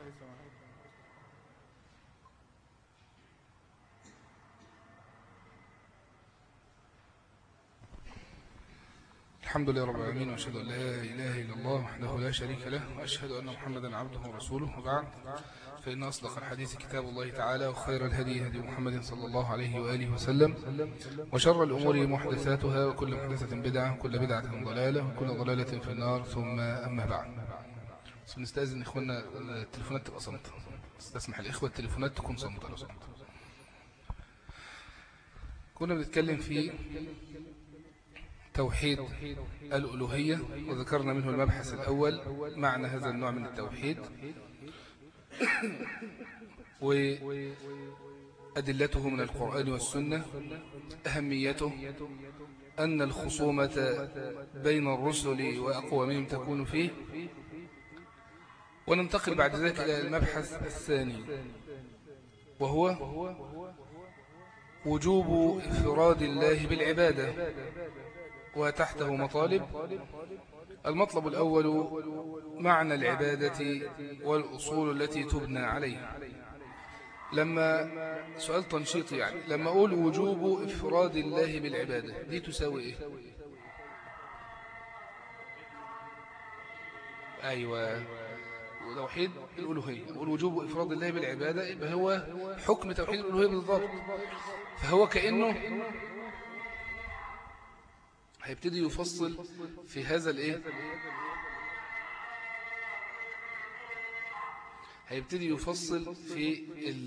الحمد لله رب العالمين وأشهد أن لا إله إلا الله وحده لا شريك له وأشهد أن محمدا عبده ورسوله وبعد فإن أصدق الحديث كتاب الله تعالى وخير الهدي هدي محمد صلى الله عليه وآله وسلم وشر الأمور محدثاتها وكل محدثة بدعة وكل بدعة ضلالة وكل ضلالة في النار ثم أما بعد نستأذن إخواننا التليفونات تبقى صمت استسمح الإخوة التليفونات تكون صمت لو صمت كنا بنتكلم في توحيد الألوهية وذكرنا منه المبحث الأول معنى هذا النوع من التوحيد وأدلته من القرآن والسنة أهميته أن الخصومة بين الرسل وأقوامهم تكون فيه وننتقل بعد ذلك إلى المبحث الثاني وهو وجوب إفراد الله بالعبادة وتحته مطالب المطلب الأول معنى العبادة والأصول التي تبنى عليها لما سؤال تنشيطي يعني لما أقول وجوب إفراد الله بالعبادة دي تساوي إيه أيوة توحيد الألوهية أقول وجوب إفراد الله بالعبادة يبقى هو حكم توحيد الألوهية بالضبط فهو كأنه هيبتدي يفصل في هذا الايه هيبتدي يفصل في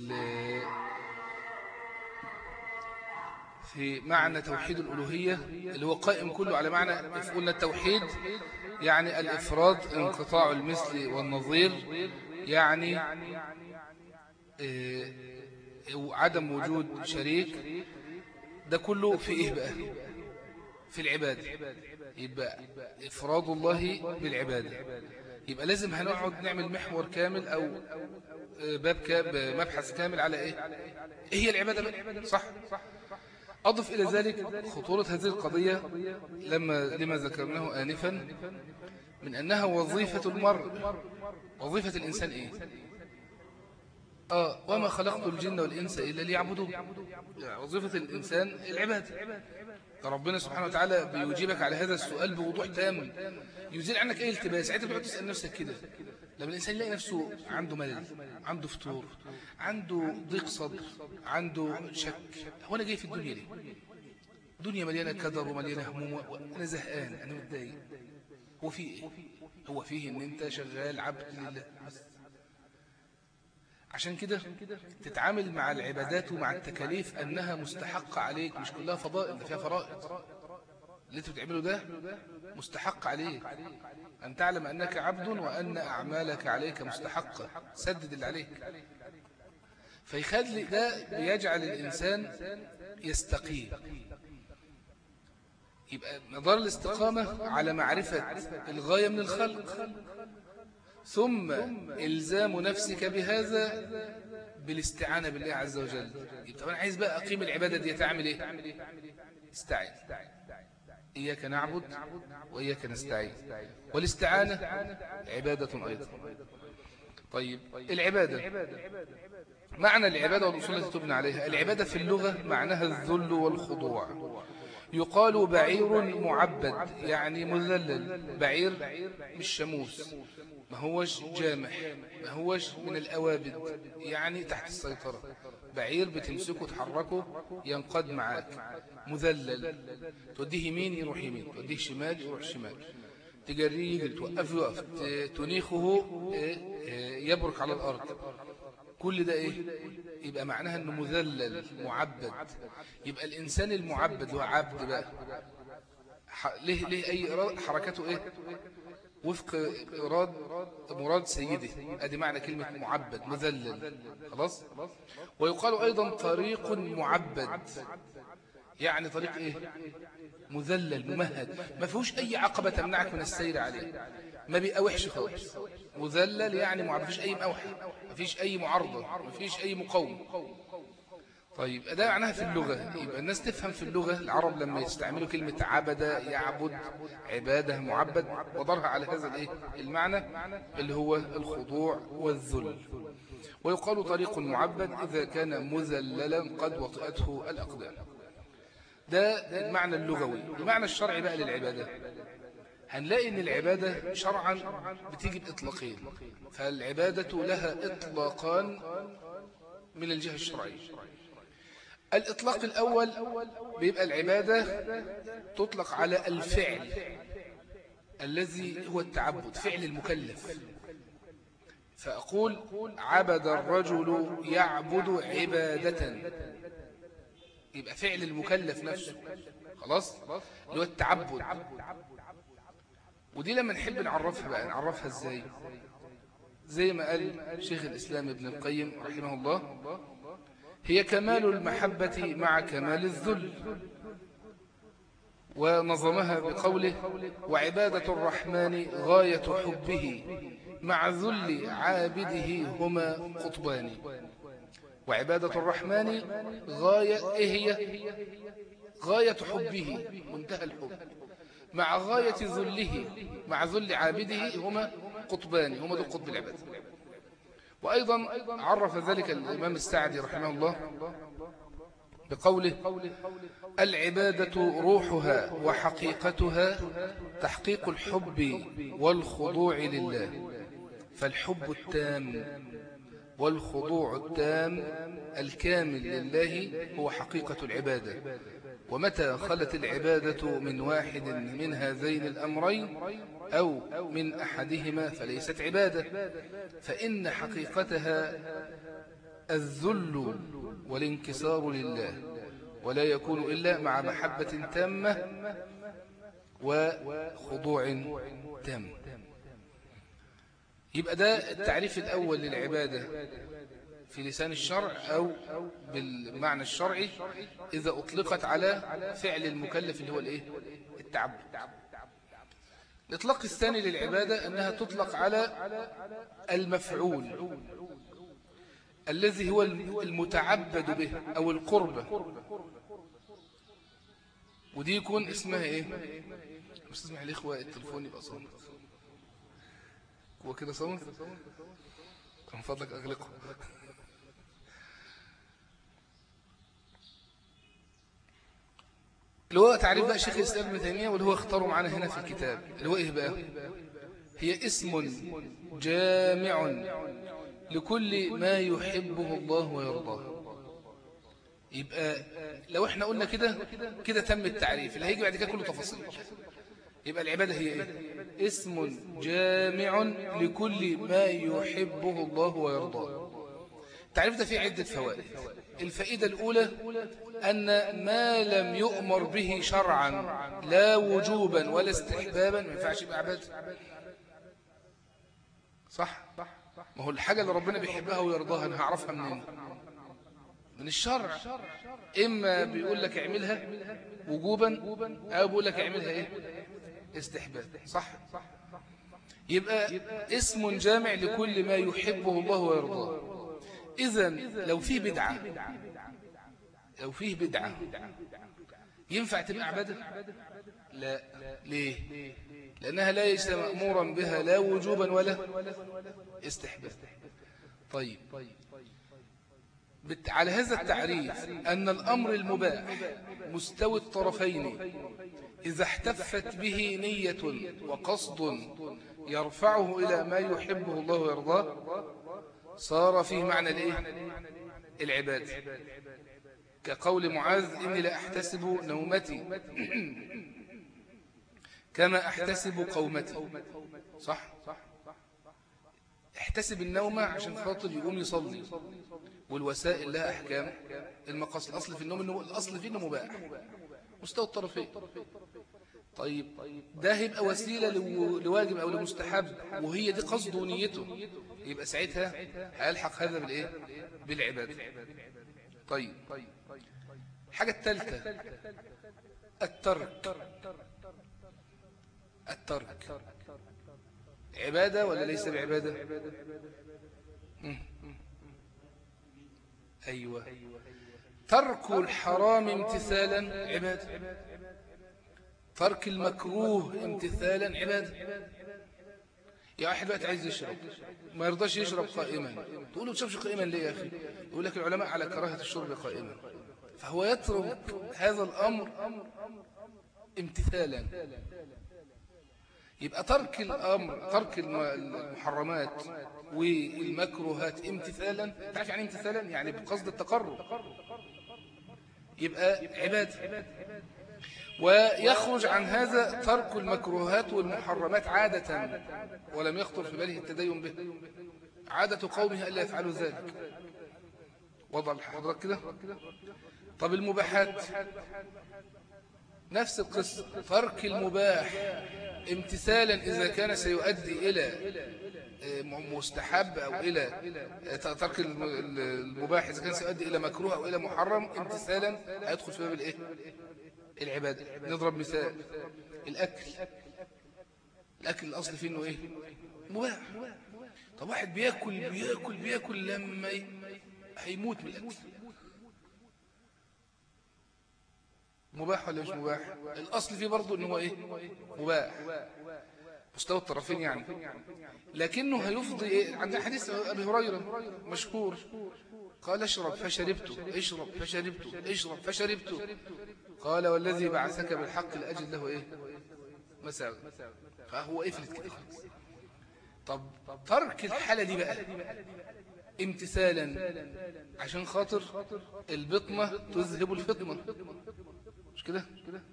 في معنى توحيد الألوهية اللي هو قائم كله على معنى قلنا التوحيد يعني الإفراد انقطاع المثل والنظير يعني آه، عدم وجود شريك ده كله في إيه بقى في العبادة يبقى إفراد الله بالعبادة يبقى لازم هنقعد نعمل محور كامل أو باب كاب مبحث كامل على إيه إيه هي العبادة صح أضف إلى ذلك خطورة هذه القضية لما لما ذكرناه آنفا من أنها وظيفة المرء وظيفة الإنسان إيه آه وما خلقت الجن والإنس إلا ليعبدوا وظيفة الإنسان العبادة ربنا سبحانه وتعالى بيجيبك على هذا السؤال بوضوح تام يزيل عنك اي التباس انت بتقعد تسال نفسك كده لما الانسان يلاقي نفسه عنده ملل عنده فطور عنده ضيق صدر عنده شك هو انا جاي في الدنيا ليه دنيا مليانه كدر ومليانه هموم وانا زهقان انا متضايق هو في ايه هو فيه ان انت شغال عبد لله عشان كده تتعامل مع العبادات ومع التكاليف أنها مستحقة عليك مش كلها فضائل ده فيها فرائض اللي انت بتعمله ده مستحق عليك أن تعلم أنك عبد وأن أعمالك عليك مستحقة سدد اللي عليك فيخلي ده بيجعل الإنسان يستقيم يبقى مدار الاستقامة على معرفة الغاية من الخلق ثم إلزام نفسك بهذا بالاستعانة بالله عز وجل طب أنا عايز بقى أقيم العبادة دي تعمل إيه استعين إياك نعبد وإياك نستعين والاستعانة عبادة أيضا طيب العبادة معنى العبادة والأصول التي تبنى عليها العبادة في اللغة معناها الذل والخضوع يقال بعير معبد يعني مذلل بعير مش شموس ما هوش جامح ما هوش من الأوابد يعني تحت السيطرة بعير بتمسكه تحركه ينقد معاك مذلل توديه يمين يروح يمين توديه شمال يروح شمال تجريه يجري توقف يقف تنيخه إيه، إيه، يبرك على الأرض كل ده إيه يبقى معناها أنه مذلل معبد يبقى الإنسان المعبد هو عبد بقى ليه, ليه أي حركته إيه وفق إراد مراد سيده ادي معنى كلمة معبد مذلل خلاص ويقال أيضا طريق معبد يعني طريق إيه مذلل ممهد ما فيهوش أي عقبة تمنعك من السير عليه ما بيقاوحش خالص مذلل يعني ما فيش أي مأوحة ما فيش أي معارضة ما فيش أي مقاومة طيب ده معناها في اللغة يبقى الناس تفهم في اللغة العرب لما يستعملوا كلمة عبد يعبد عبادة معبد وضرها على هذا الايه المعنى اللي هو الخضوع والذل ويقال طريق معبد إذا كان مذللا قد وطئته الأقدام ده المعنى اللغوي المعنى الشرعي بقى للعبادة هنلاقي ان العبادة شرعا بتيجي بإطلاقين فالعبادة لها إطلاقان من الجهة الشرعية الإطلاق الأول بيبقى العبادة تطلق على الفعل الذي هو التعبد فعل المكلف فأقول عبد الرجل يعبد عبادة يبقى فعل المكلف نفسه خلاص اللي هو التعبد ودي لما نحب نعرفها بقى نعرفها ازاي زي ما قال شيخ الإسلام ابن القيم رحمه الله هي كمال المحبة مع كمال الذل ونظمها بقوله وعبادة الرحمن غاية حبه مع ذل عابده هما قطبان وعبادة الرحمن غاية إيه هي غاية حبه منتهى الحب مع غاية ذله مع ذل عابده هما قطبان هما ذو قطب العبادة وأيضا عرف ذلك الإمام السعدي رحمه الله بقوله العبادة روحها وحقيقتها تحقيق الحب والخضوع لله فالحب التام والخضوع التام الكامل لله هو حقيقة العبادة ومتى خلت العبادة من واحد من هذين الأمرين أو من أحدهما فليست عبادة فإن حقيقتها الذل والانكسار لله ولا يكون إلا مع محبة تامة وخضوع تام يبقى ده التعريف الأول للعبادة في لسان الشرع أو بالمعنى الشرعي إذا أطلقت على فعل المكلف اللي هو الإيه؟ التعبد الإطلاق الثاني للعبادة أنها تطلق على المفعول الذي هو المتعبد به أو القربة ودي يكون اسمها إيه مش تسمح الإخوة التلفون يبقى صامت هو كده صامت من فضلك أغلقه اللي هو تعريف بقى شيخ الإسلام ابن تيمية واللي هو اختاره معنا هنا في الكتاب اللي هو إيه بقى هي اسم جامع لكل ما يحبه الله ويرضاه يبقى لو احنا قلنا كده كده تم التعريف اللي هيجي بعد كده كله تفاصيل يبقى العبادة هي ايه اسم جامع لكل ما يحبه الله ويرضاه التعريف ده فيه عدة فوائد الفائدة الأولى أن ما لم يؤمر به شرعا لا وجوبا ولا استحبابا ما ينفعش يبقى عبادة صح ما هو الحاجة اللي ربنا بيحبها ويرضاها أنا هعرفها منين من الشرع إما بيقول لك اعملها وجوبا أو بيقول لك اعملها إيه استحباب صح يبقى اسم جامع لكل ما يحبه الله ويرضاه إذا لو في بدعة لو فيه بدعة ينفع تبقى عبادة لا ليه لأنها ليس مأمورا بها لا وجوبا ولا استحباب طيب على هذا التعريف أن الأمر المباح مستوي الطرفين إذا احتفت به نية وقصد يرفعه إلى ما يحبه الله ويرضاه صار فيه معنى الإيه؟ العباد كقول معاذ إني لا أحتسب نومتي كما أحتسب قومتي صح احتسب النوم عشان خاطر يقوم يصلي والوسائل لها أحكام المقاصد الأصل في النوم إنه الأصل فيه إنه مباح مستوى الطرفين طيب ده هيبقى وسيلة لواجب أو لمستحب وهي دي قصده ونيته يبقى ساعتها هيلحق هذا بالإيه بالعبادة طيب الحاجة الثالثة الترك الترك عبادة ولا ليس بعبادة أيوة ترك الحرام امتثالا عبادة ترك المكروه امتثالا عبادة يا واحد بقى عايز يشرب ما يرضاش يشرب قائما تقول له تشربش قائما ليه يا أخي يقول لك العلماء على كراهة الشرب قائما فهو يترك هذا الأمر امتثالا يبقى ترك الأمر ترك المحرمات والمكروهات امتثالا تعرف يعني امتثالا يعني بقصد التقرب يبقى عبادة ويخرج عن هذا ترك المكروهات والمحرمات عادة ولم يخطر في باله التدين به عادة قومه ألا يفعلوا ذلك وضع حضرتك كده طب المباحات نفس القصة ترك المباح امتثالا إذا كان سيؤدي إلى آه، مستحب أو إلى آه، ترك المباح إذا كان سيؤدي إلى مكروه أو إلى محرم امتثالا هيدخل في باب الإيه العبادة نضرب مثال الأكل الأكل الأصل فيه إنه إيه مباح طب واحد بياكل بياكل بياكل لما هيموت من الأكل مباح ولا مش مباح الأصل فيه برضه إن هو إيه مباح مستوى الطرفين يعني لكنه هيفضي إيه عندنا حديث أبي هريرة مشهور قال اشرب فشربت اشرب فشربت اشرب فشربت قال والذي بعثك بالحق لأجل له إيه مساوي فهو افلت كده طب ترك الحالة دي بقى امتثالا عشان خاطر البطنة تذهب الفطنة مش كده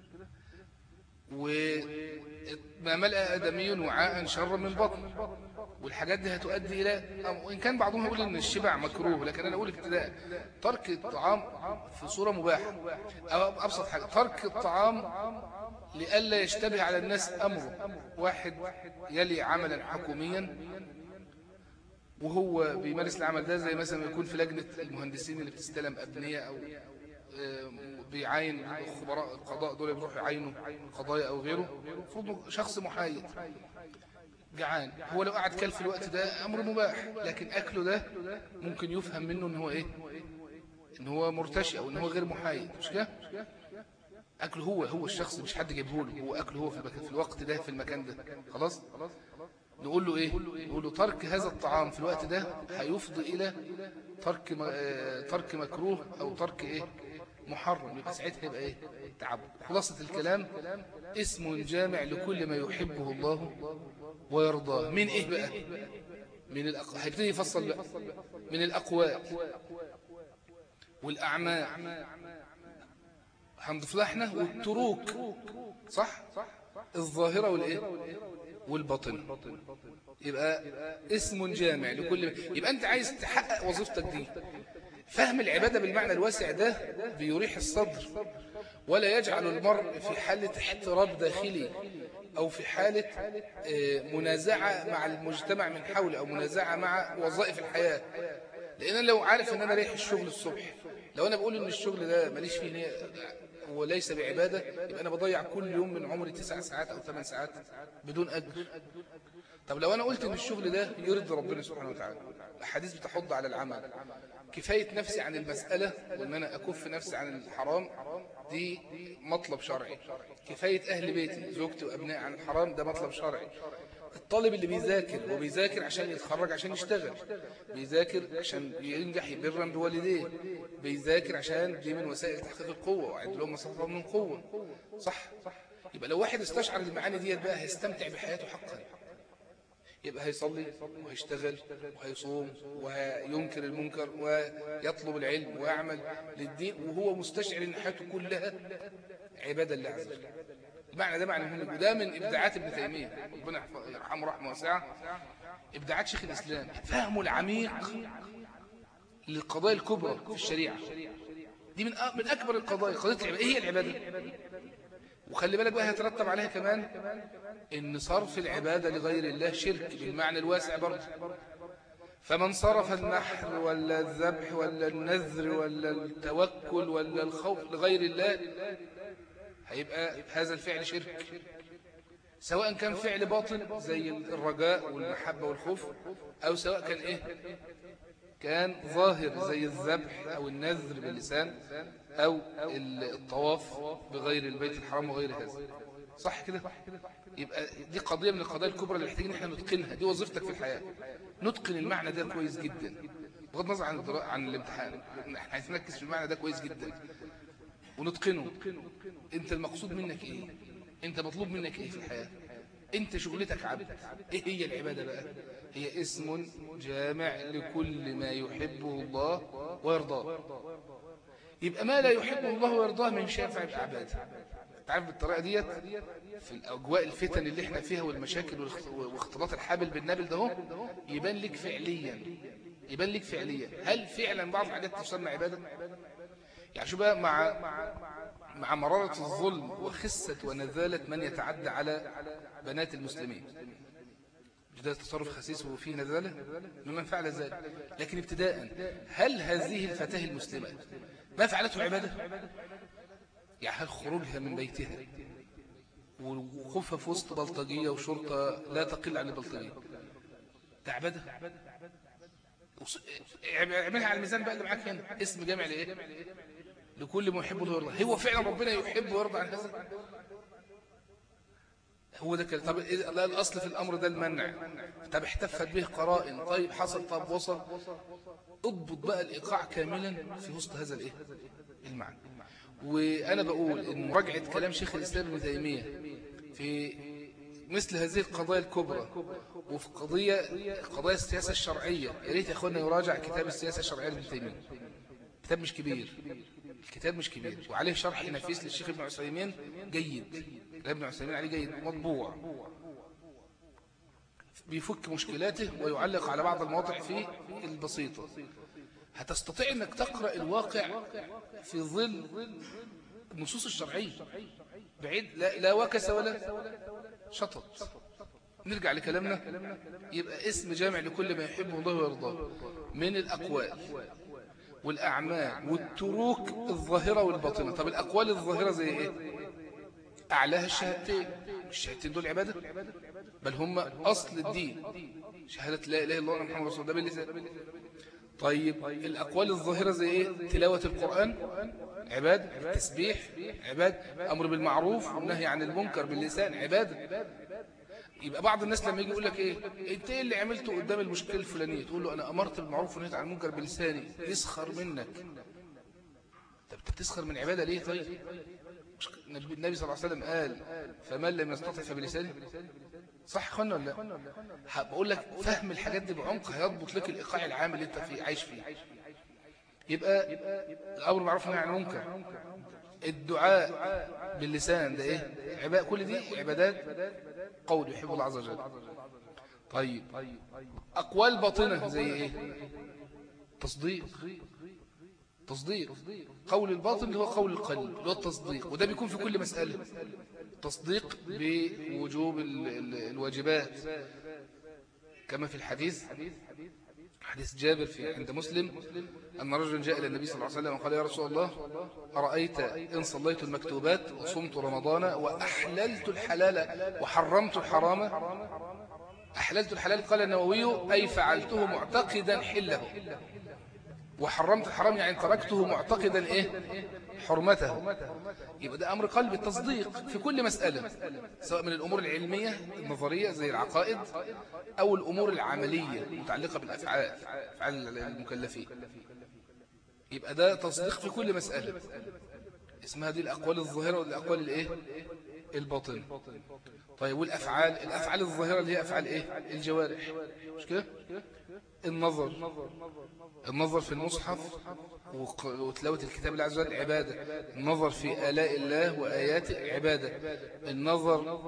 وما ملأ آدمي وعاء شر من بطن والحاجات دي هتؤدي إلى وإن كان بعضهم يقول إن الشبع مكروه لكن أنا أقول ابتداء ترك الطعام في صورة مباحة أو أبسط حاجة ترك الطعام لئلا يشتبه على الناس أمره واحد يلي عملا حكوميا وهو بيمارس العمل ده زي مثلا يكون في لجنة المهندسين اللي بتستلم أبنية أو آه، بيعين خبراء القضاء دول بيروحوا يعينوا قضايا أو غيره المفروض شخص محايد جعان هو لو قعد كل في الوقت ده أمر مباح لكن أكله ده ممكن يفهم منه إن هو إيه إن هو مرتشي أو إن هو غير محايد مش كده أكله هو هو الشخص مش حد جايبه له هو أكله هو في, المكان في الوقت ده في المكان ده خلاص نقول له إيه نقول له ترك هذا الطعام في الوقت ده هيفضي إلى ترك آه، ترك مكروه أو ترك إيه محرم يبقى ساعتها يبقى ايه تعب خلاصة الكلام اسم جامع لكل ما يحبه الله ويرضاه من ايه بقى من الأقوال هيبتدي يفصل بقى من الأقوال والأعمال هنضيف احنا والتروك صح الظاهرة والايه والباطن يبقى اسم جامع لكل يبقى انت عايز تحقق وظيفتك دي فهم العبادة بالمعنى الواسع ده بيريح الصدر ولا يجعل المرء في حالة احتراب داخلي أو في حالة آه، منازعة مع المجتمع من حوله أو منازعة مع وظائف الحياة لأن لو عارف أن أنا رايح الشغل الصبح لو أنا بقول أن الشغل ده ماليش فيه وليس بعبادة يبقى أنا بضيع كل يوم من عمري تسع ساعات أو ثمان ساعات بدون أجر طب لو أنا قلت أن الشغل ده يرضي ربنا سبحانه وتعالى الحديث بتحض على العمل كفاية نفسي عن المسألة وأن أنا أكف نفسي عن الحرام دي مطلب شرعي كفاية أهل بيتي زوجتي وأبنائي عن الحرام ده مطلب شرعي الطالب اللي بيذاكر وبيذاكر عشان يتخرج عشان يشتغل بيذاكر عشان ينجح برا بوالديه بيذاكر عشان دي من وسائل تحقيق القوة وعند لهم مصطفى من قوة صح يبقى لو واحد استشعر المعاني ديت بقى هيستمتع بحياته حقا يبقى هيصلي وهيشتغل وهيصوم وهينكر المنكر ويطلب العلم ويعمل للدين وهو مستشعر ان حياته كلها عبادة لله عز وجل المعنى ده معنى مهم وده من ابداعات ابن تيمية ربنا يرحمه رحمه واسعة ابداعات شيخ الاسلام فهمه العميق للقضايا الكبرى في الشريعة دي من من اكبر القضايا قضيه العباده ايه هي العباده وخلي بالك بقى هيترتب عليها كمان ان صرف العبادة لغير الله شرك بالمعنى الواسع برضه فمن صرف النحر ولا الذبح ولا النذر ولا التوكل ولا الخوف لغير الله هيبقى هذا الفعل شرك سواء كان فعل باطل زي الرجاء والمحبة والخوف أو سواء كان إيه كان ظاهر زي الذبح أو النذر باللسان أو الطواف بغير البيت الحرام وغير هذا صح كده يبقى دي قضية من القضايا الكبرى اللي محتاجين احنا نتقنها دي وظيفتك في الحياة نتقن المعنى ده كويس جدا بغض النظر عن الدراء عن الامتحان احنا عايزين نركز في المعنى ده كويس جدا ونتقنه انت المقصود منك ايه انت مطلوب منك ايه في الحياة انت شغلتك عبد ايه هي العبادة بقى هي اسم جامع لكل ما يحبه الله ويرضاه يبقى ما لا يحبه الله ويرضاه من شافع العبادة تعرف بالطريقة ديت في الأجواء الفتن اللي احنا فيها والمشاكل واختلاط الحابل بالنابل ده يبان لك فعليا يبان لك فعليا هل فعلا بعض الحاجات تسمى عبادة يعني شو بقى مع مع مرارة الظلم وخسة ونذالة من يتعدى على بنات المسلمين ده تصرف خسيس وفيه نذالة من فعل ذلك لكن ابتداء هل هذه الفتاة المسلمة ما فعلته عبادة يعني هل خروجها من بيتها ووقوفها في وسط بلطجية وشرطة لا تقل عن البلطجية ده عبادة اعملها على الميزان بقى اللي معاك هنا اسم جامع لايه لكل محب ويرضى هو فعلا ربنا يحب ويرضى عن هذا هو ده كده طب لا الأصل في الأمر ده المنع طب احتفت به قرائن طيب حصل طب وصل اضبط بقى الإيقاع كاملا في وسط هذا الايه المعنى وأنا بقول إن مراجعة كلام شيخ الإسلام ابن تيمية في مثل هذه القضايا الكبرى وفي قضية قضايا السياسة الشرعية يا ريت يا أخوانا يراجع كتاب السياسة الشرعية لابن تيمية كتاب مش كبير الكتاب مش كبير وعليه شرح نفيس للشيخ ابن عثيمين جيد ابن عثيمين عليه جيد مطبوع بيفك مشكلاته ويعلق على بعض المواضع فيه البسيطة هتستطيع انك تقرأ الواقع في ظل النصوص الشرعية بعيد لا, لا وكس ولا شطط نرجع لكلامنا يبقى اسم جامع لكل ما يحبه الله ويرضاه من الأقوال والأعمال والتروك الظاهرة والباطنة طب الأقوال الظاهرة زي إيه أعلاها الشهادتين الشهادتين دول عبادة بل هم أصل الدين شهادة لا إله إلا الله محمد رسول الله باللسان طيب الأقوال الظاهرة زي إيه تلاوة القرآن عباد تسبيح عباد أمر بالمعروف والنهي عن المنكر باللسان عباد يبقى بعض الناس لما يجي يقول لك ايه انت ايه اللي عملته قدام المشكله الفلانيه تقول له انا امرت بالمعروف ونهيت عن المنكر بلساني يسخر منك طب انت بتسخر من عباده ليه طيب النبي صلى الله عليه وسلم قال فمن لم يستطع فبلسانه صح يا اخوانا ولا لا بقول لك فهم الحاجات دي بعمق هيضبط لك الايقاع العام اللي انت فيه عايش فيه يبقى الامر معروف عن المنكر الدعاء باللسان ده ايه عباء كل دي عبادات قول يحب الله عز وجل طيب اقوال باطنه زي ايه تصديق تصديق قول الباطن اللي هو قول القلب اللي هو التصديق وده بيكون في كل مسألة تصديق بوجوب الواجبات كما في الحديث حديث جابر في عند مسلم أن رجلا جاء إلى النبي صلى الله عليه وسلم وقال يا رسول الله أرأيت إن صليت المكتوبات وصمت رمضان وأحللت الحلال وحرمت الحرام أحللت الحلال قال النووي أي فعلته معتقدا حله وحرمت الحرام يعني تركته معتقدا إيه حرمته يبقى ده أمر قلب التصديق في كل مسألة سواء من الأمور العلمية النظرية زي العقائد أو الأمور العملية المتعلقة بالأفعال أفعال المكلفين يبقى ده تصديق في كل مسألة اسمها دي الأقوال الظاهرة والأقوال الإيه الباطنة طيب والأفعال الأفعال الظاهرة اللي هي أفعال إيه الجوارح مش كده النظر النظر في المصحف وتلاوة الكتاب الله عز وجل عبادة النظر في آلاء الله وآياته عبادة النظر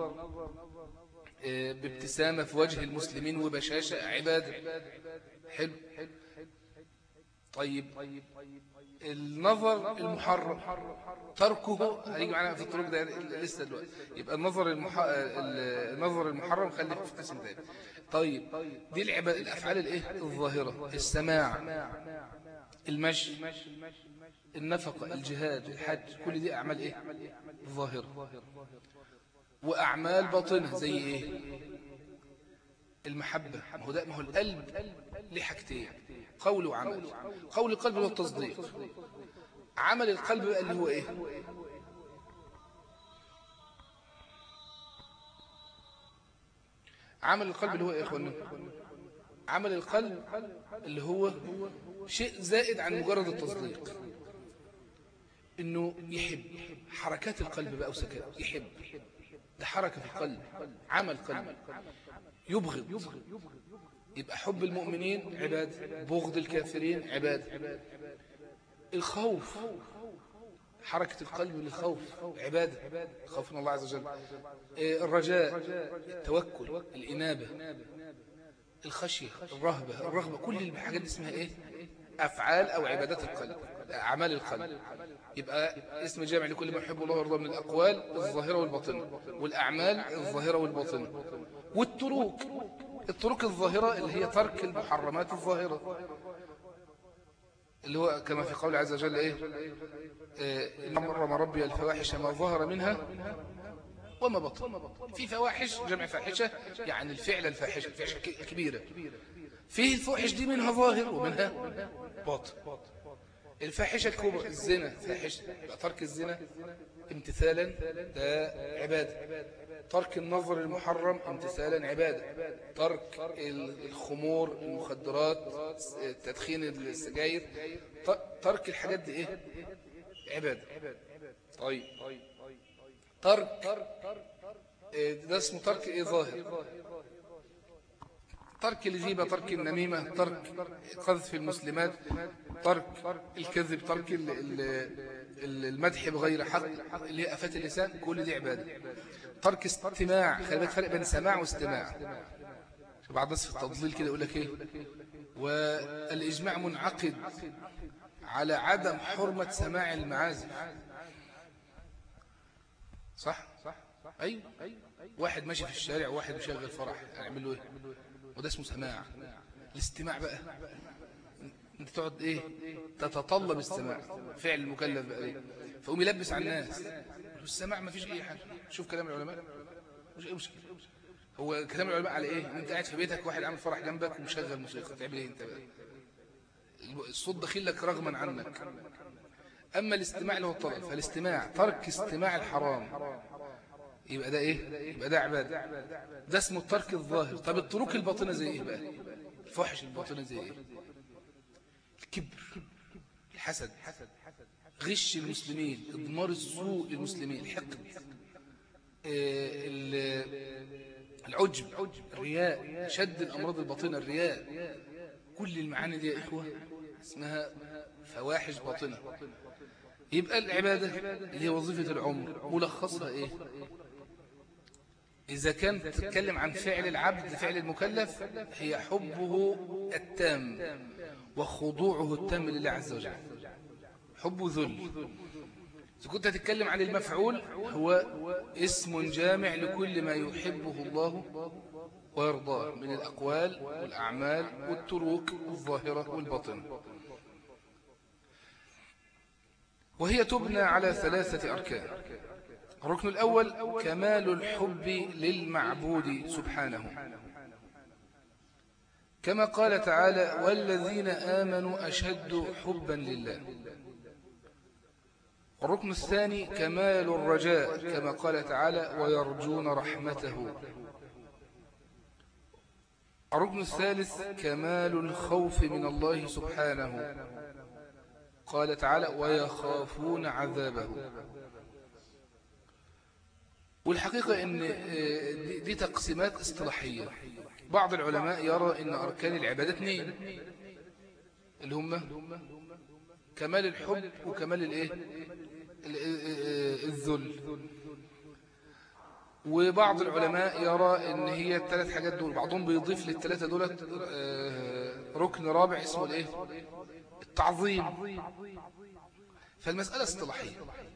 آه، بابتسامة في وجه المسلمين وبشاشة عبادة حلو طيب النظر المحرم تركه هيجي معنا في الطرق ده لسه دلوقتي يبقى النظر المح... النظر المحرم خلي في قسم ثاني طيب دي العباد الافعال الايه الظاهره السماع المشي النفقه الجهاد الحج كل دي اعمال ايه ظاهره واعمال باطنه زي ايه المحبة ما هو ده ما هو القلب ليه حاجتين قول وعمل قول القلب هو التصديق عمل القلب بقى اللي هو ايه عمل القلب اللي هو ايه يا اخوانا عمل القلب اللي هو شيء زائد عن مجرد التصديق انه يحب حركات القلب بقى وسكات يحب ده حركة في القلب عمل قلب يبغض يبقى حب المؤمنين عباد بغض الكافرين عباد الخوف حركة القلب للخوف عبادة خوف من الله عز وجل الرجاء التوكل الإنابة الخشية الرهبة الرغبة كل الحاجات دي اسمها ايه أفعال أو عبادات القلب أعمال القلب يبقى اسم جامع لكل ما يحب الله ويرضى من الأقوال الظاهرة والباطنة والأعمال الظاهرة والباطنة والتروك التروك الظاهرة اللي هي ترك المحرمات الظاهرة اللي هو كما في قول عز وجل ايه إن مرم ربي الفواحش ما ظهر منها وما بطن في فواحش جمع فاحشة يعني الفعل الفاحشة الفاحشة الكبيرة فيه الفواحش دي منها ظاهر ومنها باطن الفاحشة الكبرى الزنا فاحشة ترك الزنا امتثالا ده عبادة ترك النظر المحرم امتثالا عبادة ترك الخمور المخدرات تدخين السجاير ترك الحاجات دي ايه عبادة طيب ترك ده اسمه ترك ايه ظاهر ترك الغيبة ترك النميمة ترك قذف المسلمات ترك الكذب ترك المدح بغير حق اللي هي أفات اللسان كل دي عبادة ترك استماع خلي بالك فرق بين سماع واستماع بعض الناس في التضليل كده يقول لك ايه والإجماع منعقد على عدم حرمة سماع المعازف صح أيوه واحد ماشي في الشارع وواحد مشغل فرح اعمل له ايه وده اسمه سماع الاستماع بقى انت تقعد ايه تتطلب السماع فعل المكلف بقى ايه فقوم يلبس على الناس السماع ما فيش اي حاجه شوف كلام العلماء مش اي مشكله هو كلام العلماء على ايه انت قاعد في بيتك واحد عامل فرح جنبك ومشغل موسيقى تعمل ايه انت بقى الصوت داخل لك رغما عنك اما الاستماع اللي هو الطلب فالاستماع ترك استماع الحرام يبقى ده ايه يبقى ده عباده ده اسمه الترك الظاهر طب التروك الباطنه زي ايه بقى الفحش الباطنه زي ايه الكبر الحسد غش المسلمين اضمار السوء للمسلمين الحقد العجب الرياء شد الامراض الباطنه الرياء كل المعاني دي يا اخوه اسمها فواحش باطنه يبقى العباده اللي هي وظيفه العمر ملخصها ايه إذا كان تتكلم عن فعل العبد فعل المكلف هي حبه التام وخضوعه التام لله عز وجل حب ذل إذا كنت تتكلم عن المفعول هو اسم جامع لكل ما يحبه الله ويرضاه من الأقوال والأعمال والتروك والظاهرة والباطن وهي تبنى على ثلاثة أركان الركن الأول كمال الحب للمعبود سبحانه كما قال تعالى والذين آمنوا أشد حبا لله الركن الثاني كمال الرجاء كما قال تعالى ويرجون رحمته الركن الثالث كمال الخوف من الله سبحانه قال تعالى ويخافون عذابه والحقيقة ان دي تقسيمات اصطلاحية بعض العلماء يرى ان اركان العبادة اثنين اللي هم كمال الحب وكمال الايه الذل وبعض العلماء يرى ان هي الثلاث حاجات دول بعضهم بيضيف للثلاثة دولت ركن رابع اسمه الايه التعظيم فالمسألة اصطلاحية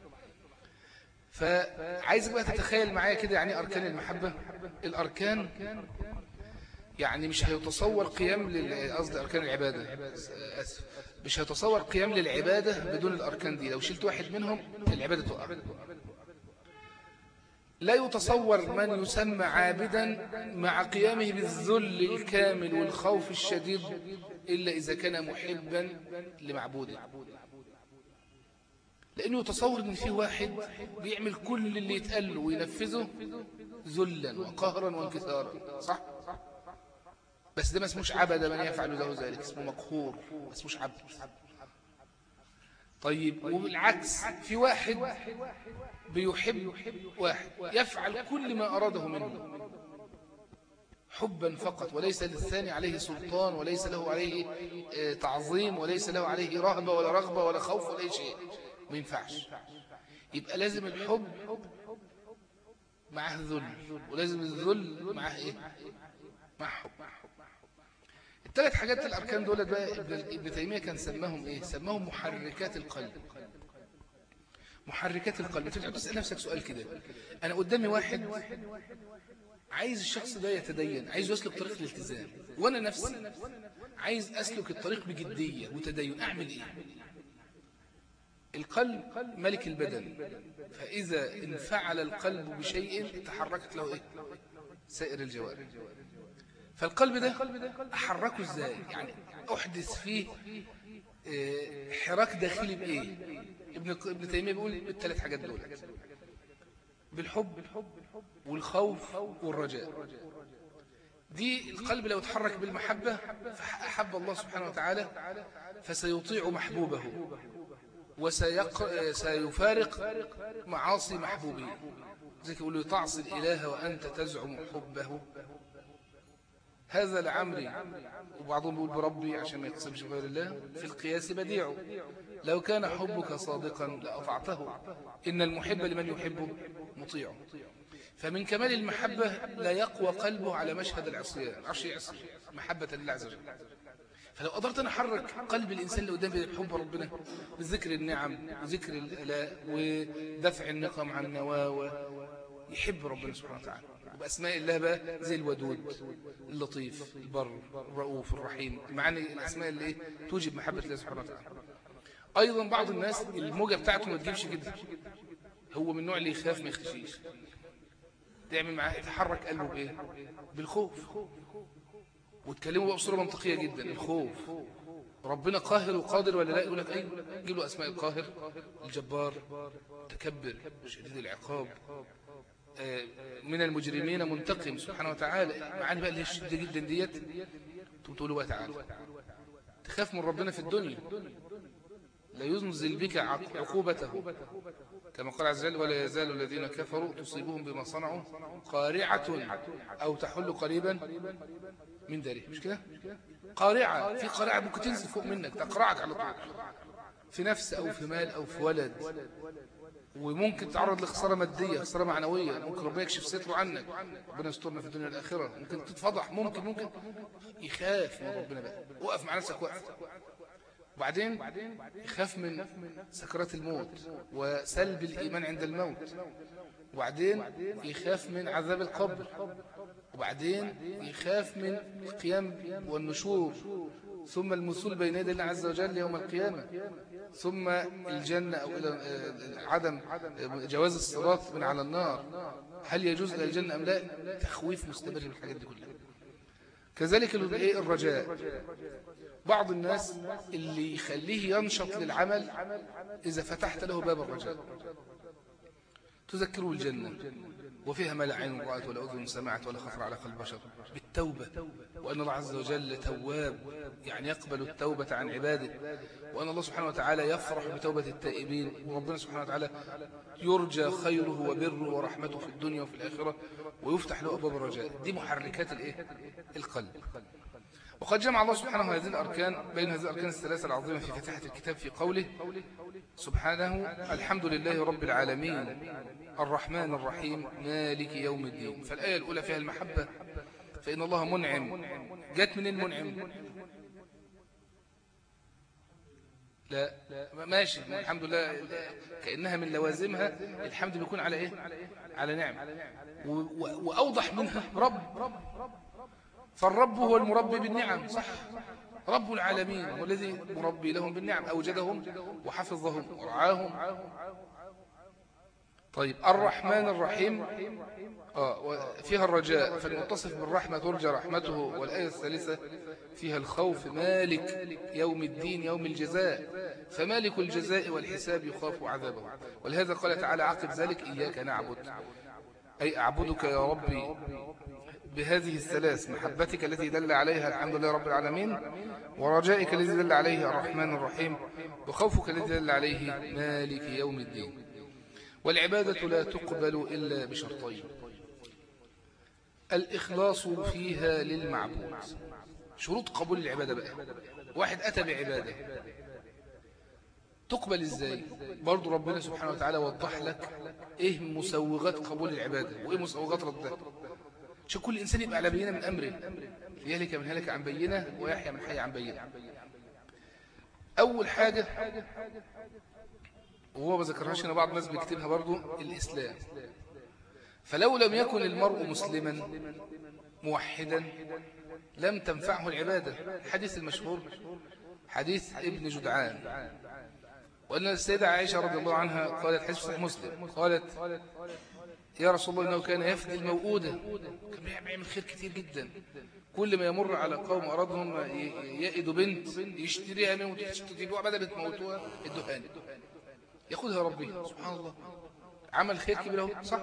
فعايزك بقى تتخيل معايا كده يعني أركان المحبة الأركان يعني مش هيتصور قيام لل... قصدي أركان العبادة أسف مش هيتصور قيام للعبادة بدون الأركان دي لو شلت واحد منهم العبادة تقع لا يتصور من يسمى عابدا مع قيامه بالذل الكامل والخوف الشديد إلا إذا كان محبا لمعبوده لأنه يتصور أن في واحد بيعمل كل اللي يتقال له وينفذه ذلا وقهرا وانكسارا صح؟ بس ده ما اسموش عبد من يفعل له ذلك اسمه مقهور ما اسموش عبد طيب وبالعكس في واحد بيحب واحد يفعل كل ما أراده منه حبا فقط وليس للثاني عليه سلطان وليس له عليه آه، تعظيم وليس له عليه رهبة ولا رغبة ولا خوف ولا أي شيء ما ينفعش يبقى لازم الحب معه ذل ولازم الذل معه ايه مع حب الثلاث حاجات الاركان دول بقى ابن تيميه كان سماهم ايه سماهم محركات القلب محركات القلب ترجع تسال نفسك سؤال كده انا قدامي واحد عايز الشخص ده يتدين عايز يسلك طريق الالتزام وانا نفسي عايز اسلك الطريق بجديه وتدين اعمل ايه القلب ملك البدن فإذا انفعل القلب بشيء تحركت له إيه؟ سائر الجوارح فالقلب ده أحركه إزاي يعني أحدث فيه آه، حراك داخلي بإيه ابن ابن تيمية بيقول بالثلاث حاجات دول بالحب والخوف والرجاء دي القلب لو تحرك بالمحبة فأحب الله سبحانه وتعالى فسيطيع محبوبه وسيفارق معاصي محبوبه زي يقول له تعصي الإله وأنت تزعم حبه هذا لعمري وبعضهم يقول بربي عشان ما يقسمش غير الله في القياس بديع لو كان حبك صادقا لأطعته إن المحب لمن يحبه مطيع فمن كمال المحبة لا يقوى قلبه على مشهد العصيان عشي يعصي محبة لله عز وجل فلو قدرت أنا أحرك قلب الإنسان اللي قدامي بحب ربنا بذكر النعم وذكر الآلاء ودفع النقم عن النواوى يحب ربنا سبحانه وتعالى وبأسماء الله بقى زي الودود اللطيف البر الرؤوف الرحيم معاني الأسماء اللي إيه؟ توجب محبة الله سبحانه وتعالى أيضا بعض الناس الموجة بتاعته ما تجيبش كده هو من النوع اللي يخاف ما يخشيش تعمل معاه يتحرك قلبه بإيه بالخوف وتكلموا بقى بصورة منطقية جدا الخوف ربنا قاهر وقادر ولا لا يقول لك ايه جيب له اسماء القاهر الجبار متكبر شديد العقاب آه، من المجرمين منتقم سبحانه وتعالى معاني بقى اللي هي شديدة جدا ديت تقولوا بقى تعالى تخاف من ربنا في الدنيا لا ينزل بك عقوبته كما قال عز وجل ولا يزال الذين كفروا تصيبهم بما صنعوا قارعة أو تحل قريبا من داره مش كده قارعة في قارعة ممكن تنزل فوق منك تقرعك على طول في نفس أو في مال أو في ولد وممكن تعرض لخسارة مادية خسارة معنوية ممكن ربنا يكشف ستره عنك ربنا يسترنا في الدنيا والآخرة ممكن تتفضح ممكن ممكن يخاف من ربنا بقى وقف مع نفسك وقف وبعدين يخاف من سكرات الموت وسلب الإيمان عند الموت وبعدين يخاف من عذاب القبر وبعدين يخاف من القيام والنشور ثم المثول بين يدي الله عز وجل يوم القيامة ثم الجنة أو إلى عدم جواز الصراط من على النار هل يجوز إلى الجنة أم لا تخويف مستمر من الحاجات دي كلها كذلك الرجاء بعض الناس اللي يخليه ينشط للعمل إذا فتحت له باب الرجاء تذكره الجنة وفيها ما لا عين رأت ولا أذن سمعت ولا خطر على قلب بشر بالتوبة وأن الله عز وجل تواب يعني يقبل التوبة عن عباده وأن الله سبحانه وتعالى يفرح بتوبة التائبين وربنا سبحانه وتعالى يرجى خيره وبره ورحمته في الدنيا وفي الآخرة ويفتح له أبواب الرجاء دي محركات الإيه؟ القلب وقد جمع الله سبحانه هذه الأركان بين هذه الأركان الثلاثة العظيمة في فتحة الكتاب في قوله سبحانه الحمد لله رب العالمين الرحمن الرحيم مالك يوم الدين فالآية الأولى فيها المحبة فإن الله منعم جات من المنعم لا ماشي الحمد لله كأنها من لوازمها الحمد بيكون على إيه على نعم وأوضح منها رب فالرب هو المربي بالنعم صح رب العالمين هو الذي مربي لهم بالنعم أوجدهم وحفظهم ورعاهم طيب الرحمن الرحيم آه فيها الرجاء فالمتصف بالرحمة ترجى رحمته والآية الثالثة فيها الخوف مالك يوم الدين يوم الجزاء فمالك الجزاء والحساب يخاف عذابه ولهذا قال تعالى عقب ذلك إياك نعبد أي أعبدك يا ربي بهذه الثلاث محبتك التي دل عليها الحمد لله رب العالمين ورجائك الذي دل عليه الرحمن الرحيم وخوفك الذي دل عليه مالك يوم الدين والعبادة لا تقبل إلا بشرطين الإخلاص فيها للمعبود شروط قبول العبادة بقى واحد أتى بعبادة تقبل إزاي برضو ربنا سبحانه وتعالى وضح لك إيه مسوغات قبول العبادة وإيه مسوغات ردها عشان كل إنسان يبقى على بينة من أمره ليهلك من هلك عن بينة ويحيى من حي عن بينة أول حاجة وهو ما ذكرهاش هنا بعض الناس بيكتبها برضو الإسلام فلو لم يكن المرء مسلما موحدا لم تنفعه العبادة الحديث المشهور حديث ابن جدعان وأن السيدة عائشة رضي الله عنها قالت حديث صحيح مسلم قالت يا رسول الله إنه كان يفدي الموؤودة كان بيعمل خير كتير جدا كل ما يمر على قوم أرادهم يأدوا بنت يشتريها منهم تبيعوا بدل بتموتوها الدهان ياخذها ربي سبحان الله عمل خير كبير اهو صح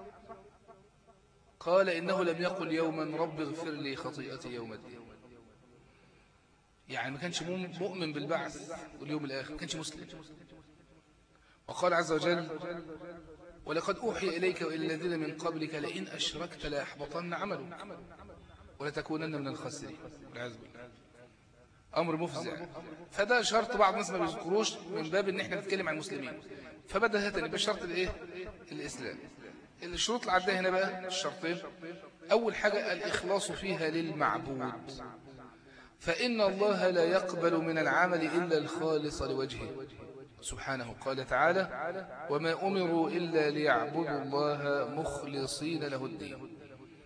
قال إنه لم يقل يوما رب اغفر لي خطيئتي يوم الدين يعني ما كانش مؤمن بالبعث واليوم الآخر ما كانش مسلم وقال عز وجل ولقد أوحي إليك وإلى الذين من قبلك لئن أشركت لأحبطن عملك ولتكونن من الخاسرين والعياذ بالله أمر مفزع فده شرط بعض الناس ما بيذكروش من باب ان احنا نتكلم عن المسلمين فبدأ هاتني بالشرط الايه الإسلام الشروط اللي عدها هنا بقى الشرطين أول حاجة الإخلاص فيها للمعبود فإن الله لا يقبل من العمل إلا الخالص لوجهه سبحانه قال تعالى وما أمروا إلا ليعبدوا الله مخلصين له الدين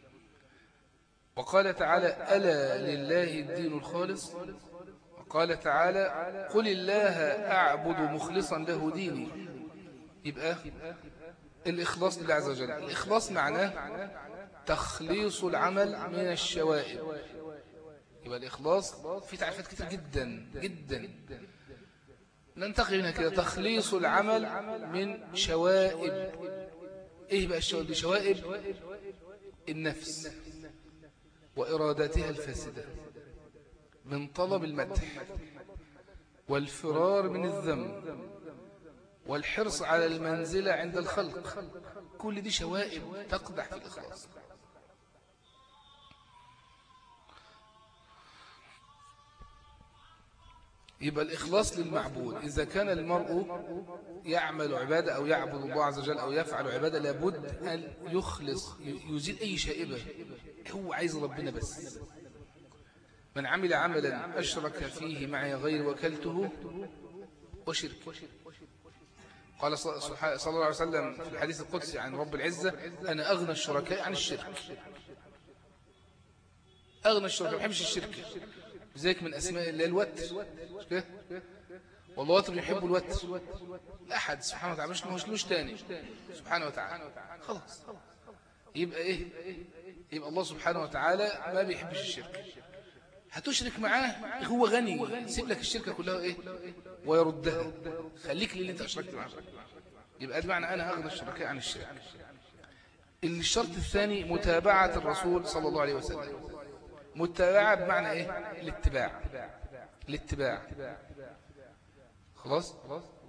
وقال تعالى ألا لله الدين الخالص وقال تعالى قل الله أعبد مخلصا له ديني يبقى الإخلاص لله عز وجل الإخلاص معناه تخليص العمل من الشوائب يبقى الإخلاص في تعريفات كتير جدا جدا ننتقل منها كده تخليص العمل من شوائب ايه بقى الشوائب دي شوائب النفس وإراداتها الفاسدة من طلب المدح والفرار من الذنب والحرص على المنزلة عند الخلق كل دي شوائب تقدح في الإخلاص يبقى الإخلاص للمعبود إذا كان المرء يعمل عبادة أو يعبد الله عز وجل أو يفعل عبادة لابد أن يخلص يزيل أي شائبة هو عايز ربنا بس من عمل عملا أشرك فيه معي غير وكلته وشرك قال صلى الله عليه وسلم في الحديث القدسي عن رب العزة أنا أغنى الشركاء عن الشرك أغنى الشركاء ما بحبش الشرك ذلك من أسماء الله الوتر والله وتر يحب الوتر أحد سبحانه وتعالى مش مش تاني سبحانه وتعالى خلاص يبقى إيه يبقى الله سبحانه وتعالى ما بيحبش الشرك هتشرك معاه هو غني سيب لك الشركة كلها إيه ويردها خليك للي انت أشركت معاه يبقى بمعنى أنا أغنى الشركاء عن الشرك الشرط الثاني متابعة الرسول صلى الله عليه وسلم متابعة بمعنى إيه الاتباع الاتباع خلاص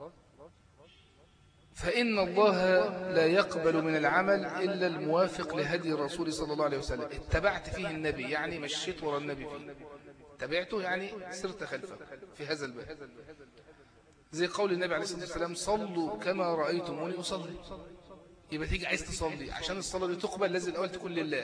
فإن الله لا يقبل من العمل إلا الموافق لهدي الرسول صلى الله عليه وسلم اتبعت فيه النبي يعني مشيت ورا النبي فيه تبعته يعني سرت خلفه في هذا الباب زي قول النبي عليه الصلاة والسلام صلوا كما رأيتموني أصلي يبقى تيجي عايز تصلي عشان الصلاة دي تقبل لازم الأول تكون لله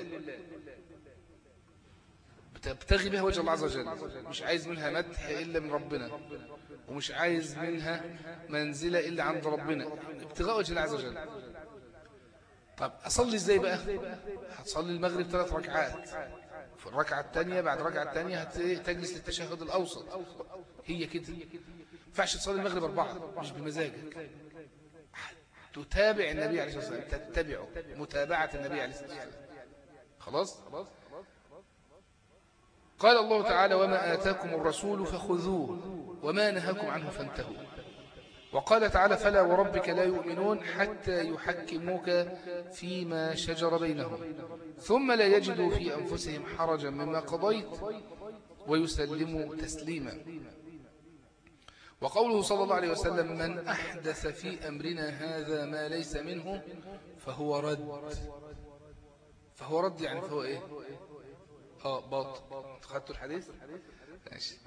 بتبتغي بها وجه الله عز وجل مش عايز منها مدح إلا من ربنا ومش عايز منها منزلة إلا عند ربنا ابتغاء وجه الله عز وجل طب أصلي إزاي بقى هتصلي المغرب ثلاث ركعات في الركعة الثانية بعد الركعة الثانية هتجلس للتشهد الأوسط هي كده فعش تصلي المغرب أربعة مش بمزاجك تتابع النبي عليه الصلاة والسلام تتبعه متابعة النبي عليه الصلاة والسلام خلاص قال الله تعالى وما آتاكم الرسول فخذوه وما نهاكم عنه فانتهوا وقال تعالى فلا وربك لا يؤمنون حتى يحكموك فيما شجر بينهم ثم لا يجدوا في أنفسهم حرجا مما قضيت ويسلموا تسليما وقوله صلى الله عليه وسلم من أحدث في أمرنا هذا ما ليس منه فهو رد فهو رد يعني فهو إيه آه باط خدتوا الحديث ماشي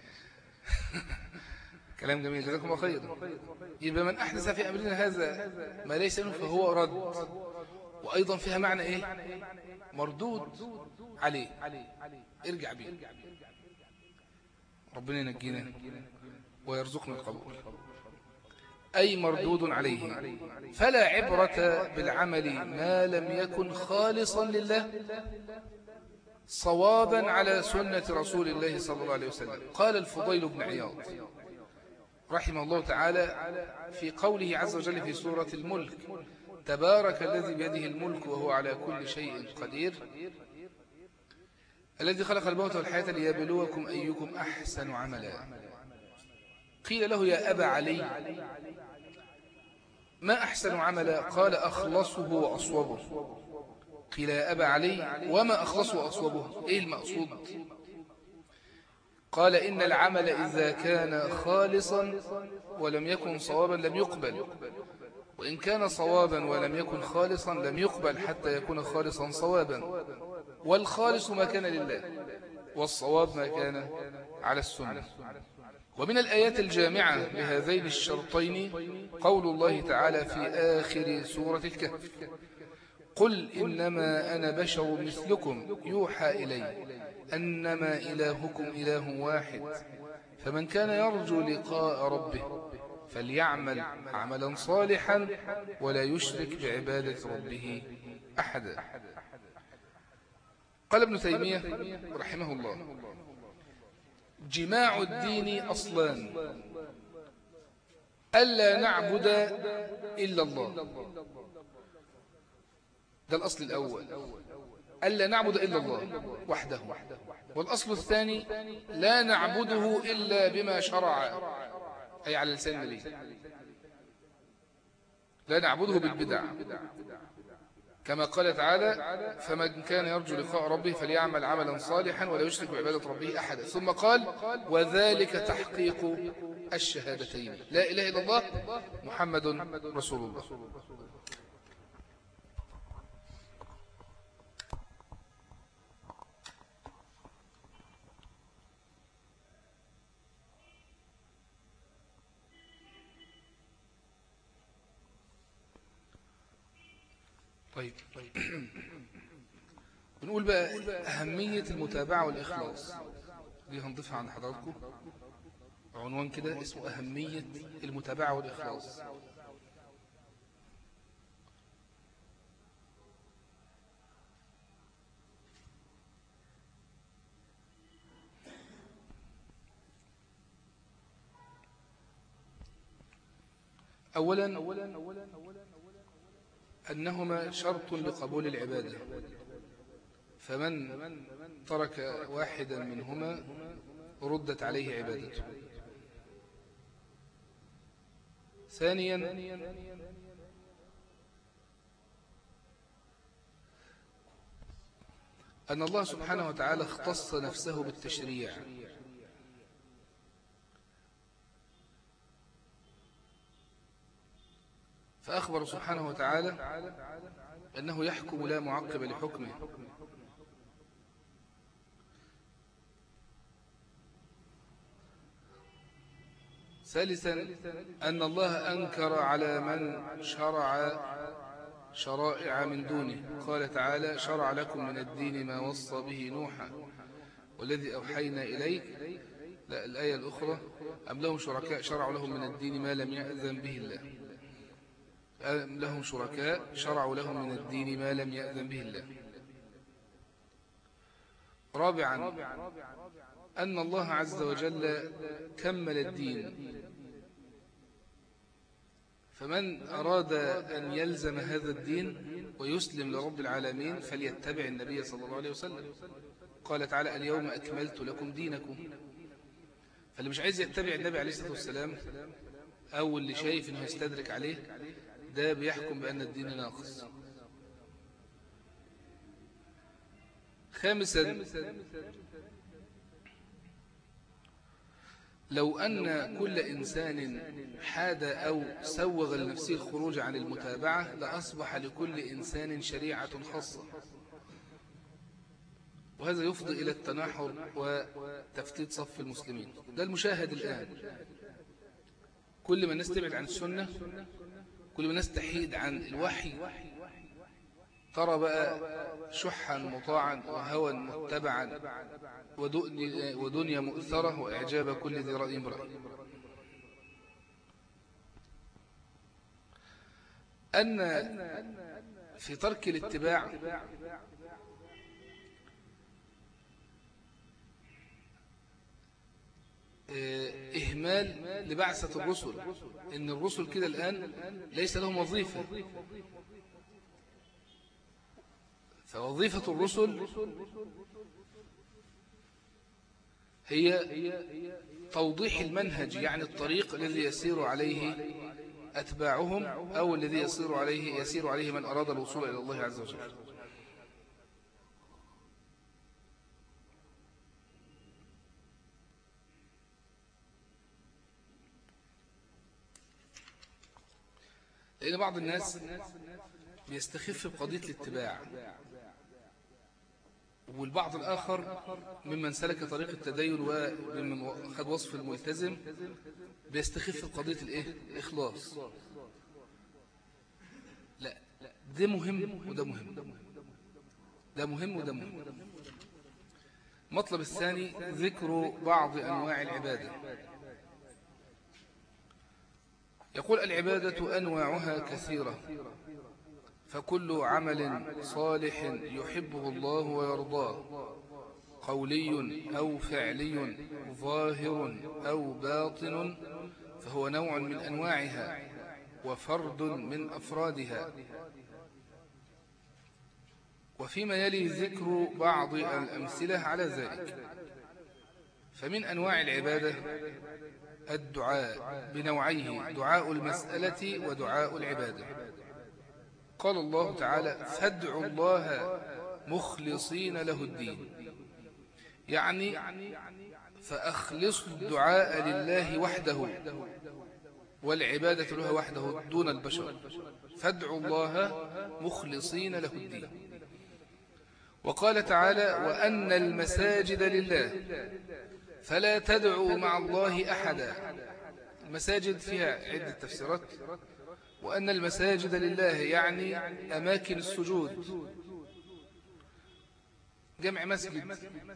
كلام جميل جزاكم الله خير يبقى من أحدث في أمرنا هذا ما ليس منه فهو رد وأيضا فيها معنى إيه مردود عليه ارجع بيه ربنا ينجينا ويرزقنا القبول أي مردود عليه فلا عبرة بالعمل ما لم يكن خالصا لله صوابا على سنة رسول الله صلى الله عليه وسلم قال الفضيل بن عياض رحمه الله تعالى في قوله عز وجل في سورة الملك تبارك الذي بيده الملك وهو على كل شيء قدير الذي خلق الموت والحياة ليبلوكم أيكم أحسن عملا قيل له يا أبا علي ما أحسن عملا قال أخلصه وأصوبه قيل يا أبا علي وما أخلصه وأصوبه إيه المقصود قال إن العمل إذا كان خالصا ولم يكن صوابا لم يقبل وإن كان صوابا ولم يكن خالصا لم يقبل حتى يكون خالصا صوابا والخالص ما كان لله والصواب ما كان على السنة ومن الآيات الجامعة لهذين الشرطين قول الله تعالى في آخر سورة الكهف قل إنما أنا بشر مثلكم يوحى إلي أنما إلهكم إله واحد فمن كان يرجو لقاء ربه فليعمل عملا صالحا ولا يشرك بعبادة ربه أحدا قال ابن تيمية رحمه الله جماع الدين أصلان ألا نعبد إلا الله ده الأصل الأول ألا نعبد إلا الله وحده والأصل الثاني لا نعبده إلا بما شرع أي على لسان النبي لا نعبده بالبدع كما قال تعالى فمن كان يرجو لقاء ربه فليعمل عملا صالحا ولا يشرك بعبادة ربه أحدا ثم قال وذلك تحقيق الشهادتين لا إله إلا الله محمد رسول الله طيب بنقول بقى أهمية المتابعة والإخلاص دي هنضيفها عند حضراتكم عنوان كده اسمه أهمية المتابعة والإخلاص أولا أنهما شرط لقبول العبادة فمن ترك واحدا منهما ردت عليه عبادته ثانيا أن الله سبحانه وتعالى اختص نفسه بالتشريع فأخبر سبحانه وتعالى أنه يحكم لا معقب لحكمه ثالثا أن الله أنكر على من شرع شرائع من دونه قال تعالى شرع لكم من الدين ما وصى به نوحا والذي أوحينا إليك لا الآية الأخرى أم لهم شركاء شرعوا لهم من الدين ما لم يأذن به الله أم لهم شركاء شرعوا لهم من الدين ما لم يأذن به الله رابعا أن الله عز وجل كمل الدين فمن أراد أن يلزم هذا الدين ويسلم لرب العالمين فليتبع النبي صلى الله عليه وسلم قال تعالى اليوم أكملت لكم دينكم فاللي مش عايز يتبع النبي عليه الصلاة والسلام أو اللي شايف أنه يستدرك عليه ده بيحكم بأن الدين ناقص خامسا لو أن كل إنسان حاد أو سوغ لنفسه الخروج عن المتابعة لأصبح لكل إنسان شريعة خاصة وهذا يفضي إلى التناحر وتفتيت صف المسلمين ده المشاهد الآن كل ما الناس تبعد عن السنة كل ما الناس تحيد عن الوحي ترى بقى شحا مطاعا وهوى متبعا ودنيا مؤثرة وإعجاب كل ذي رأي برأي أن في ترك الاتباع إهمال لبعثة الرسل إن الرسل كده الآن ليس لهم وظيفة فوظيفة الرسل هي توضيح المنهج يعني الطريق الذي يسير عليه أتباعهم أو الذي يسير عليه يسير عليه من أراد الوصول إلى الله عز وجل لأن بعض الناس بيستخف بقضية الاتباع والبعض الآخر ممن سلك طريق التدين وممن خد وصف الملتزم بيستخف بقضية الإيه؟ الإخلاص لا ده مهم وده مهم ده مهم وده مهم مطلب الثاني ذكر بعض أنواع العبادة يقول العبادة أنواعها كثيرة فكل عمل صالح يحبه الله ويرضاه قولي أو فعلي ظاهر أو باطن فهو نوع من أنواعها وفرد من أفرادها وفيما يلي ذكر بعض الأمثلة على ذلك فمن أنواع العبادة الدعاء بنوعيه دعاء المسألة ودعاء العبادة قال الله تعالى فادعوا الله مخلصين له الدين يعني فأخلصوا الدعاء لله وحده والعبادة له وحده دون البشر فادعوا الله مخلصين له الدين وقال تعالى وأن المساجد لله فلا تدعوا مع الله أحدا المساجد فيها عدة تفسيرات وأن المساجد لله يعني أماكن السجود جمع مسجد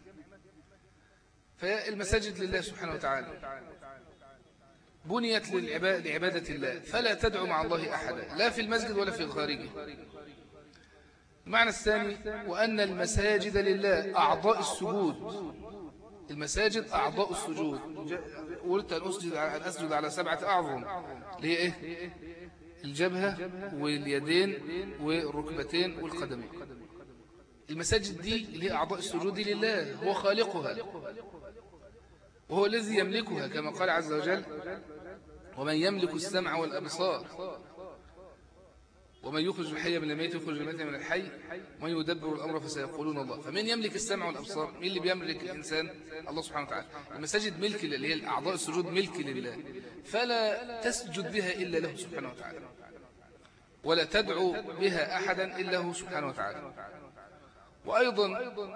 فالمساجد لله سبحانه وتعالى بنيت لعبادة الله فلا تدعو مع الله أحدا لا في المسجد ولا في خارجه المعنى الثاني وأن المساجد لله أعضاء السجود المساجد أعضاء السجود قلت أن أسجد, أن أسجد على سبعة أعظم اللي هي إيه الجبهة واليدين والركبتين والقدمين المساجد دي اللي هي أعضاء السجود لله هو خالقها وهو الذي يملكها كما قال عز وجل ومن يملك السمع والأبصار ومن يخرج الحي من الميت يخرج الميت من الحي ومن يدبر الأمر فسيقولون الله فمن يملك السمع والأبصار مين اللي بيملك الإنسان الله سبحانه وتعالى المساجد ملك اللي هي أعضاء السجود ملك لله فلا تسجد بها إلا له سبحانه وتعالى ولا تدعو بها أحدا إلا هو سبحانه وتعالى وأيضا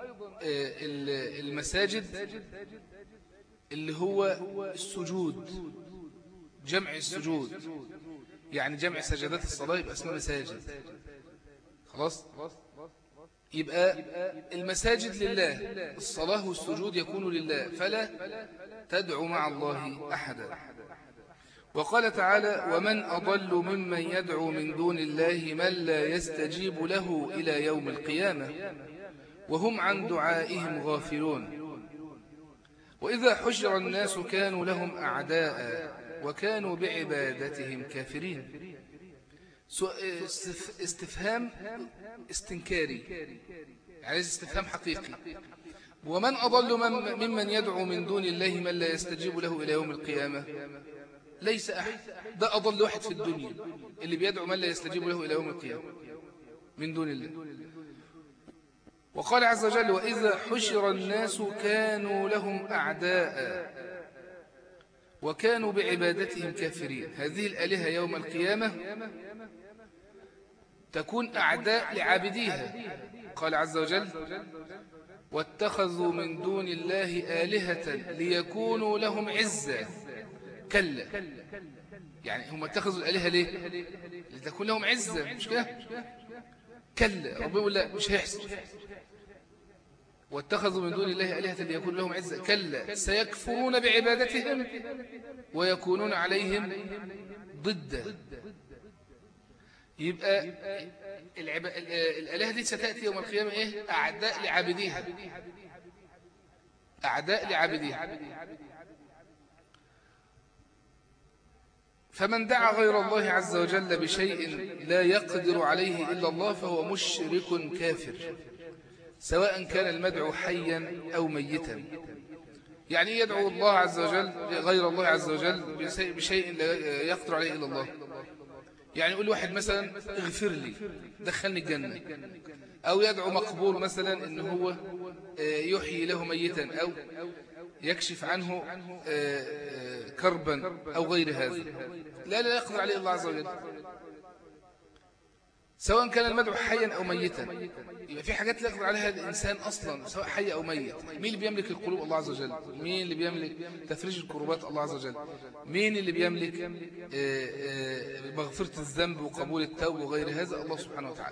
المساجد اللي هو السجود جمع السجود يعني جمع سجدات الصلاة يبقى اسمها مساجد خلاص يبقى المساجد لله الصلاة والسجود يكون لله فلا تدعو مع الله أحدا وقال تعالى ومن أضل ممن يدعو من دون الله من لا يستجيب له إلى يوم القيامة وهم عن دعائهم غافلون وإذا حشر الناس كانوا لهم أعداء وكانوا بعبادتهم كافرين استفهام استنكاري يعني استفهام حقيقي ومن أضل من ممن يدعو من دون الله من لا يستجيب له إلى يوم القيامة ليس أحد ده أضل واحد في الدنيا اللي بيدعو من لا يستجيب له إلى يوم القيامة من دون الله وقال عز وجل وإذا حشر الناس كانوا لهم أعداء وكانوا بعبادتهم كافرين هذه الآلهة يوم القيامة تكون أعداء لعابديها قال عز وجل واتخذوا من دون الله آلهة ليكونوا لهم عزة كلا يعني هم اتخذوا الآلهة ليه لتكون لهم عزة مش كده كلا ربنا يقول لا مش هيحصل واتخذوا من دون الله آلهة ليكون لهم عزة كلا سيكفرون بعبادتهم ويكونون عليهم ضد يبقى العب... الآلهة دي ستأتي يوم القيامة إيه؟ أعداء لعابديها أعداء لعابديها فمن دعا غير الله عز وجل بشيء لا يقدر عليه إلا الله فهو مشرك كافر سواء كان المدعو حيا أو ميتا يعني يدعو الله عز وجل غير الله عز وجل بشيء لا يقدر عليه إلا الله يعني يقول واحد مثلا اغفر لي دخلني الجنة أو يدعو مقبول مثلا إن هو آه، يحيي له ميتا أو يكشف عنه آه، آه، كربا أو غير هذا لا لا يقدر عليه الله عز وجل سواء كان المدعو حيا أو ميتا يبقى في حاجات لا يقدر عليها الإنسان أصلا سواء حي أو ميت مين اللي بيملك القلوب الله عز وجل مين اللي بيملك تفريج الكروبات الله عز وجل مين اللي بيملك آه، آه، مغفرة الذنب وقبول التوبة وغير هذا الله سبحانه وتعالى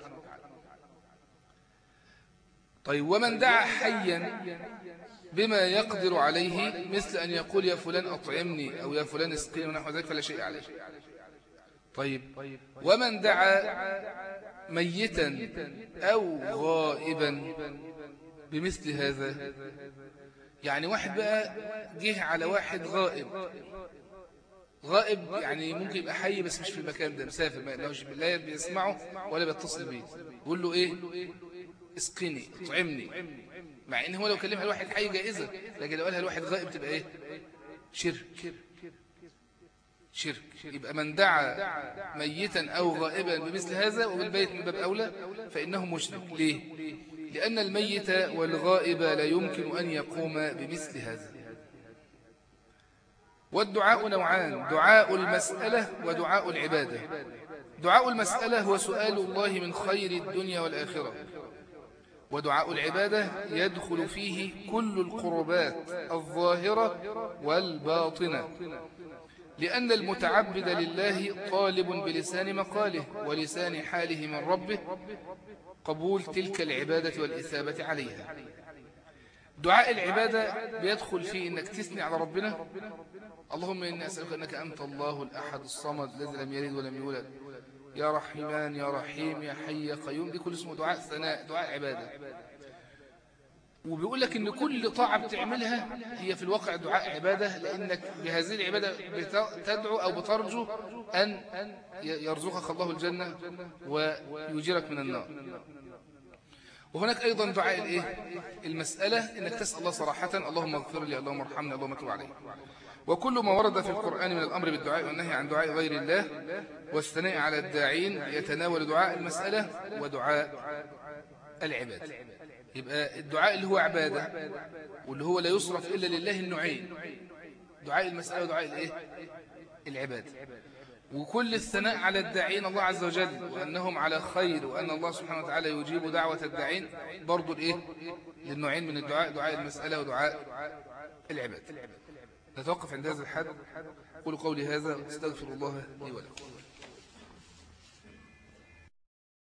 طيب ومن دعا حيا بما يقدر عليه مثل أن يقول يا فلان أطعمني أو يا فلان اسقيني ونحو ذلك فلا شيء عليه طيب ومن دعا ميتا أو غائبا بمثل هذا يعني واحد بقى جه على واحد غائب غائب يعني ممكن يبقى حي بس مش في المكان ده مسافر ما لا بيسمعه ولا بيتصل بيه يقول له ايه اسقني اطعمني مع ان هو لو كلمها الواحد حي جائزة لكن لو قالها الواحد غائب تبقى ايه شرك شرك يبقى من دعا ميتا أو غائبا بمثل هذا وبالبيت من باب أولى فإنه مشرك ليه؟ لأن الميت والغائب لا يمكن أن يقوم بمثل هذا والدعاء نوعان دعاء المسألة ودعاء العبادة دعاء المسألة هو سؤال الله من خير الدنيا والآخرة ودعاء العبادة يدخل فيه كل القربات الظاهرة والباطنة لأن المتعبد لله طالب بلسان مقاله ولسان حاله من ربه قبول تلك العبادة والإثابة عليها دعاء العبادة بيدخل فيه أنك تثني على ربنا اللهم إني أسألك أنك أنت الله الأحد الصمد الذي لم يلد ولم يولد يا رحمن يا رحيم يا حي يا قيوم دي كل اسمه دعاء ثناء دعاء عبادة وبيقول لك ان كل طاعة بتعملها هي في الواقع دعاء عبادة لانك بهذه العبادة بتدعو او بترجو ان يرزقك الله الجنة ويجيرك من النار وهناك ايضا دعاء الايه المسألة انك تسأل الله صراحة اللهم اغفر لي اللهم ارحمني اللهم تب علي وكل ما ورد في القرآن من الأمر بالدعاء والنهي عن دعاء غير الله والثناء على الداعين يتناول دعاء المسألة ودعاء العباد يبقى الدعاء اللي هو عبادة واللي هو لا يصرف إلا لله النوعين دعاء المسألة ودعاء الإيه؟ العبادة وكل الثناء على الداعين الله عز وجل وأنهم على خير وأن الله سبحانه وتعالى يجيب دعوة الداعين برضو الإيه؟ للنوعين من الدعاء دعاء المسألة ودعاء العبادة نتوقف عند هذا الحد قولوا قولي هذا واستغفر الله لي ولكم